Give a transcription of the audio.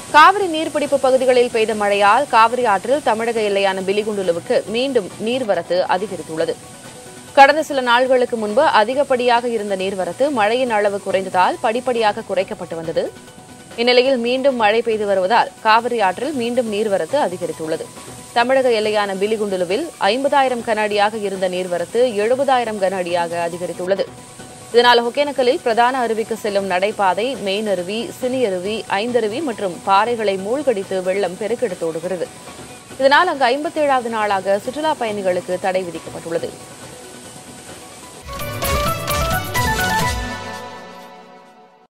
காவிரி நீர்பிடிப்பு பகுதிகளில் பெய்த மழையால் காவிரி ஆற்றில் தமிழக எல்லையான பிலிகுண்டுலுவுக்கு மீண்டும் நீர்வரத்து அதிகரித்துள்ளது கடந்த சில நாள்களுக்கு முன்பு அதிகப்படியாக இருந்த நீர்வரத்து மழையின் அளவு குறைந்ததால் படிப்படியாக குறைக்கப்பட்டு வந்தது இந்நிலையில் மீண்டும் மழை பெய்து வருவதால் காவிரி ஆற்றில் மீண்டும் நீர்வரத்து அதிகரித்துள்ளது தமிழக எல்லையான பிலிகுண்டுலுவில் ஐம்பதாயிரம் கன அடியாக இருந்த நீர்வரத்து எழுபதாயிரம் கன அடியாக அதிகரித்துள்ளது இதனால் ஒகேனக்கலில் பிரதான அருவிக்கு செல்லும் நடைபாதை மெயின் அருவி சினி அருவி ஐந்தருவி மற்றும் பாறைகளை மூழ்கடித்து வெள்ளம் பெருக்கெடுத்தோடுகிறது இதனால் அங்கு ஐம்பத்தேழாவது நாளாக சுற்றுலாப் பயணிகளுக்கு தடை விதிக்கப்பட்டுள்ளது